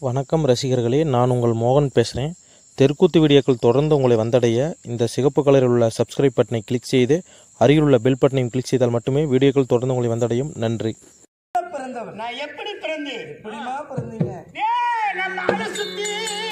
வணக்கம் ரசிகர்களே நான் உங்கள் மோகன் பேசுகிறேன் தெற்குத்து வீடியோக்கள் தொடர்ந்து உங்களை வந்தடைய இந்த சிகப்பு கலரில் உள்ள சப்ஸ்கிரைப் பட்டனை கிளிக் செய்து அருகில் உள்ள பெல் பட்டனையும் கிளிக் செய்தால் மட்டுமே வீடியோக்கள் தொடர்ந்து உங்களை வந்தடையும் நன்றி பிறந்தவன் நான் எப்படி பிறந்தேன் எப்படிமா பிறந்தீங்க ஏய், நான் நாடு சுத்தி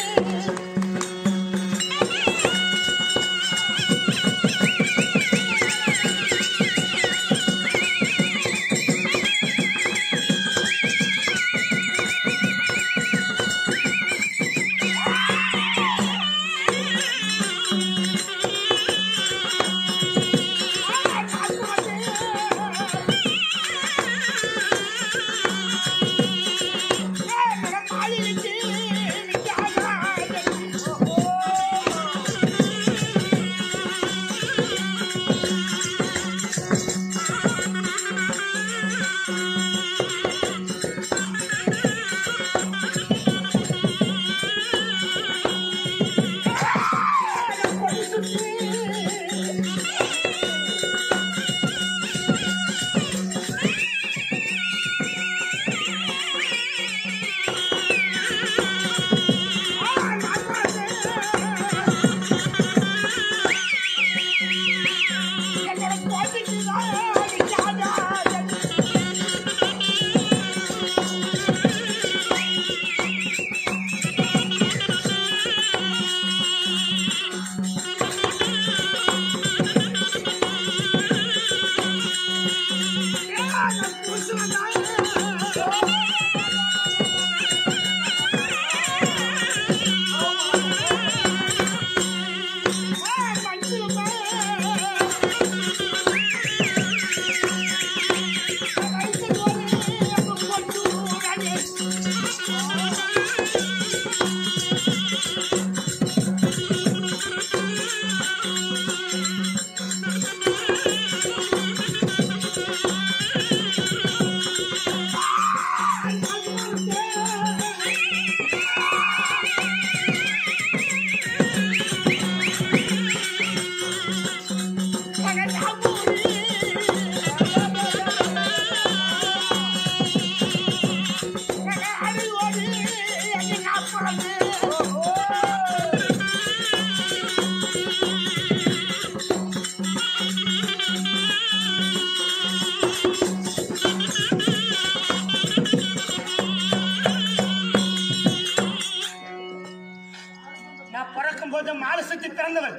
நான் பிறக்கும் போது மாலசத்து பிறந்தவன்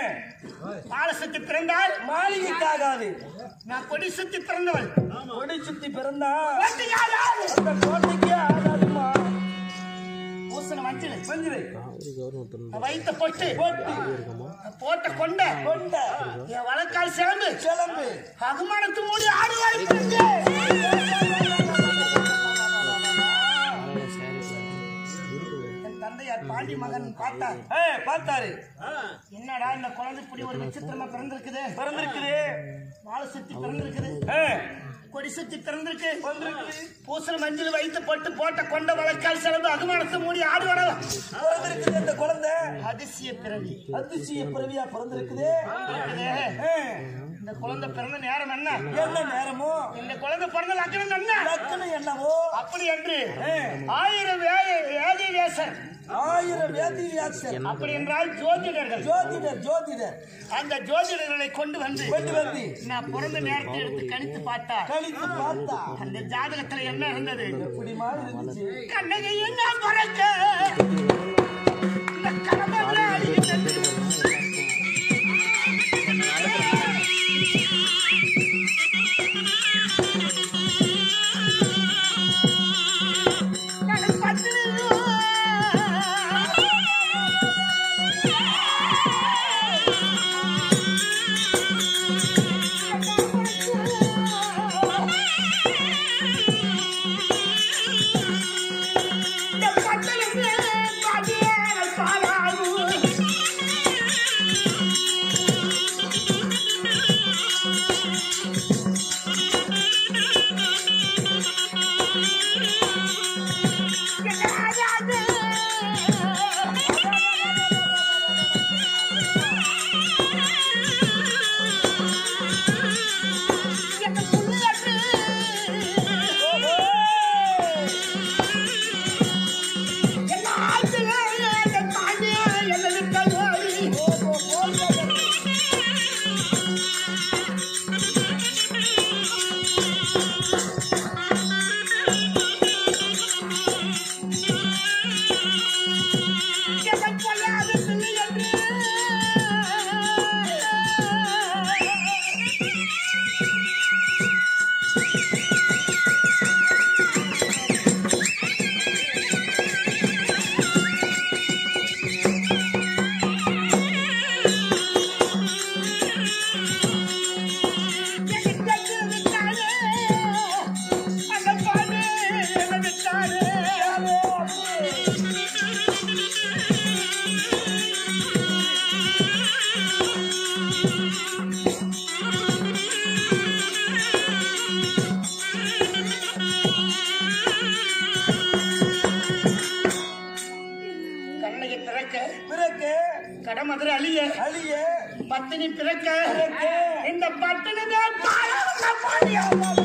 மாலசத்து பிறந்தால் மாளிகைக்காகாது நான் கொடி சுத்தி பிறந்தவன் கொடி சுத்தி பிறந்தா கோட்டையாளா? அந்த கோட்டைக்கே ஆகாதுமா பூசண மஞ்சள் மஞ்சிரை வைத்த பொட்டு போட்ட கொண்ட கொண்ட என் வழக்கால் சிறந்து கிளம்பு அகுமானத்து மூடி ஆடுவாய் என் தந்தையார் பாண்டி மகன் பார்த்தார் ஏ பார்த்தாரு என்னடா இந்த குழந்தை இப்படி ஒரு விசித்திரமா பிறந்திருக்குது பிறந்திருக்குது மாலை சுத்தி பிறந்திருக்குது ஏ கொடி சுத்தி பிறந்திருக்கு பூசல் மஞ்சள் வைத்து போட்டு போட்ட கொண்ட வழக்கால் சிறந்து அகுமானத்தை மூடி ஆடுவாடா பிறந்திருக்குது அந்த குழந்தை அதிசய பிறவி அதிசய பிறவியா பிறந்திருக்குது இருக்குதே. ஏ, இந்த குழந்தை பிறந்த நேரம் என்ன என்ன நேரமோ இந்த குழந்தை பிறந்த லக்கணம் என்ன லக்கணம் என்னவோ அப்படி என்று ஆயிரம் வேதி வேசர் ஆயிரம் வேதி வியாசர் அப்படி என்றால் ஜோதிடர்கள் ஜோதிடர் ஜோதிடர் அந்த ஜோதிடர்களை கொண்டு வந்து கொண்டு வந்து நான் பிறந்த நேரத்தை எடுத்து கணித்து பார்த்தா கழித்து பார்த்தா அந்த ஜாதகத்துல என்ன இருந்தது இப்படிமா இருந்துச்சு கண்ணகி என்ன பிறக்க இந்த கடமைகளை அழிகிறது. நான் பத்தினியோ. இந்த பட்டணமே பாடியால் பாடாது. கண்ணகி பிறக்க பிறகு கடமதுரை அழிய அழிய பத்தினி பிறக்க பிறக்க. இந்த பட்டணமே பாழாக பாடியா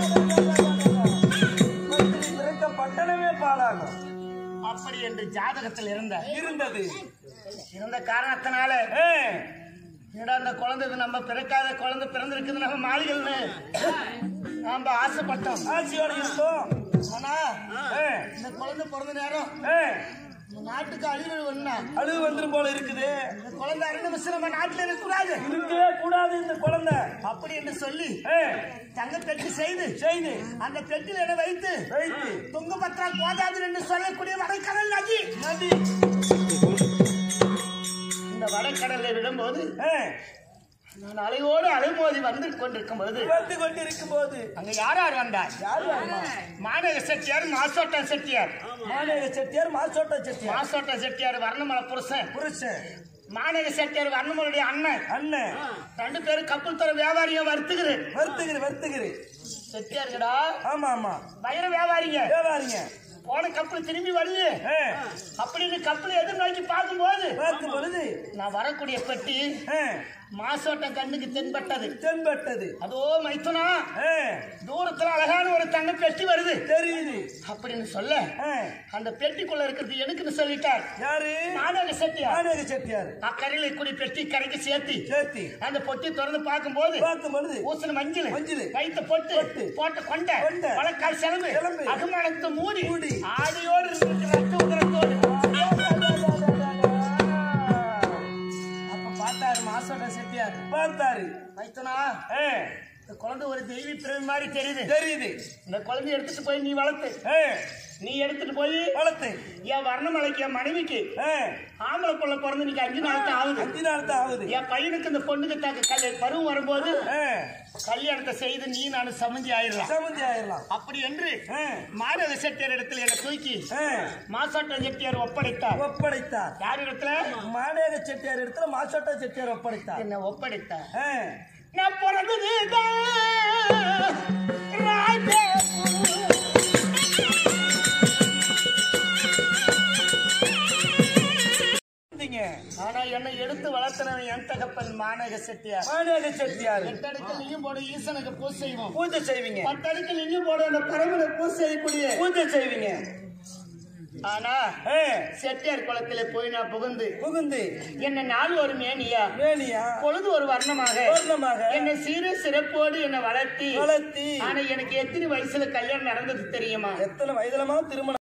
பத்தினி பிறக்க பட்டணமே பாழாகும் அப்படி என்று ஜாதகத்தில் இருந்த இருந்தது இருந்த காரணத்தினால ஆ, என்னடா அந்த குழந்தை இது நம்ம பிறக்காத குழந்தை பிறந்திருக்குது நம்ம மாளிகைன்னு நாம ஆசைப்பட்டோம் ஆட்சியோட இருந்தோம் ஆனா ஆ, இந்த குழந்தை பிறந்த நேரம் ஆ, இந்த நாட்டுக்கு அழிவு ஒண்ணா அழுது வந்துரும் போல இருக்குது இந்த குழந்தை அரை நிமிஷம் நம்ம நாட்டுல இருக்கக்கூடாது இருக்கவே கூடாது இந்த குழந்தை அப்படி என்று சொல்லி ஆ, தங்க பெட்டி செய்து செய்து அந்த பெட்டியில் என வைத்து வைத்து துங்கபத்ரா போதாது என்று சொல்லக்கூடிய வடக்கடல் நதி நதி இந்த வடக்கடலை விடும்போது ஆ, நான் அலையோடு அலைமோதி வந்து கொண்டிருக்கும் பொழுது வந்து கொண்டிருக்கும் போது அங்க யார் யார் வந்தார் யார் வரமா மாநக செட்டியார் மாசோட்டம் செட்டியார் மாநேக செட்டியார் மாசோட்ட செட்டியார் மாசோட்ட செட்டியார் வர்ணமலை புருஷன் புருஷன் மாநக செட்டியார் வர்ணமலுடைய அண்ணன் அண்ணன் ரெண்டு பேரும் கப்பல் துறை வியாபாரிங்க வருத்துக்குது வருத்துகிறேன் வருத்துகிறேன் செட்டியாருங்கடா ஆமா ஆமா பயர வியாபாரிங்க வியாபாரிங்க போன கப்பல் திரும்பி வருது ஆ, அப்படின்னு கப்பலை எதிர்நோக்கி பார்க்கும்போது பார்க்கும் பொழுது நான் வரக்கூடிய பெட்டி ஆ, மாசோட்டம் கண்ணுக்கு தென்பட்டது தென்பட்டது அதோ மைத்துனா ஆ, தூரத்துல அழகான ஒரு தங்க பெட்டி வருது தெரியுது அப்படின்னு சொல்ல ஆ, அந்த பெட்டிக்குள்ள இருக்கிறது எனக்குன்னு சொல்லிட்டார் யாரு நானக செட்டியார் மாநேக செட்டியார் அக்கறையில் இருக்கக்கூடிய பெட்டி கரைக்கு சேர்த்தி சேர்த்தி அந்த பொட்டி திறந்து பார்க்கும்போது பார்க்கும் பொழுது ஊசன மஞ்சள் மஞ்சள். வைத்த பொட்டு பொட்டு. போட்ட கொண்ட கொண்ட. வழக்கால் செலவு செலவு. அகமானத்தை மூடி மூடி. ஆடியோடு இருக்கிற ரத்த உதரத்தோடு அப்ப பார்த்தாரு மாசோட செட்டியார் பார்த்தாரு மைத்தனா ஆ, இந்த குழந்தை ஒரு தெய்வீ பிறவி மாதிரி தெரியுது தெரியுது இந்த குழந்தைய எடுத்துட்டு போய் நீ வளர்த்து ஆ, நீ எடுத்துட்டு போய் வளர்த்து என் வர்ணமலைக்கு என் மனைவிக்கு ஆ, ஆம்பளை புள்ள பிறந்து நீங்க அஞ்சு நாள் தான் ஆகுது அஞ்சு நாள் தான் ஆகுது என் பையனுக்கு இந்த பொண்ணுக்கு தக்க கல் பருவம் வரும்போது ஆ, கல்யாணத்தை செய்து நீ நான் சமஞ்சி ஆயிடலாம் சமந்தி ஆயிடலாம் அப்படி என்று ஆ, மாநக செட்டியார் இடத்துல என்னை தூக்கி ஆ, மாசாட்ட செட்டியார் ஒப்படைத்தார் ஒப்படைத்தார் யார் இடத்துல மாநேக செட்டியார் இடத்துல மாசோட்ட செட்டியார் ஒப்படைத்தார் என்ன ஒப்படைத்தார் ஆ, நான் பிறந்தது இருந்தீங்க. ஆனா என்னை எடுத்து வளர்த்தனவன் என் தகப்பன் மாநக செட்டியார் மாநேக செட்டியார் எட்டடுக்கு நீயும் போடு ஈசனுக்கு பூ செய்வோம் பூஜை செய்வீங்க பத்தடுக்கு நீயும் போடு அந்த பரமனை பூ செய்யக்கூடிய பூஜை செய்வீங்க ஆனா ஆ, செட்டியார் குளத்திலே போய் நான் புகுந்து புகுந்து என்ன நாள் ஒரு மேனியா வேணியா பொழுது ஒரு வர்ணமாக பூர்ணமாக என்னை சீர சிறப்போடு என்னை வளர்த்தி வளர்த்தி ஆனா எனக்கு எத்தனை வயசுல கல்யாணம் நடந்தது தெரியுமா எத்தனை வயதுலமா திருமணம்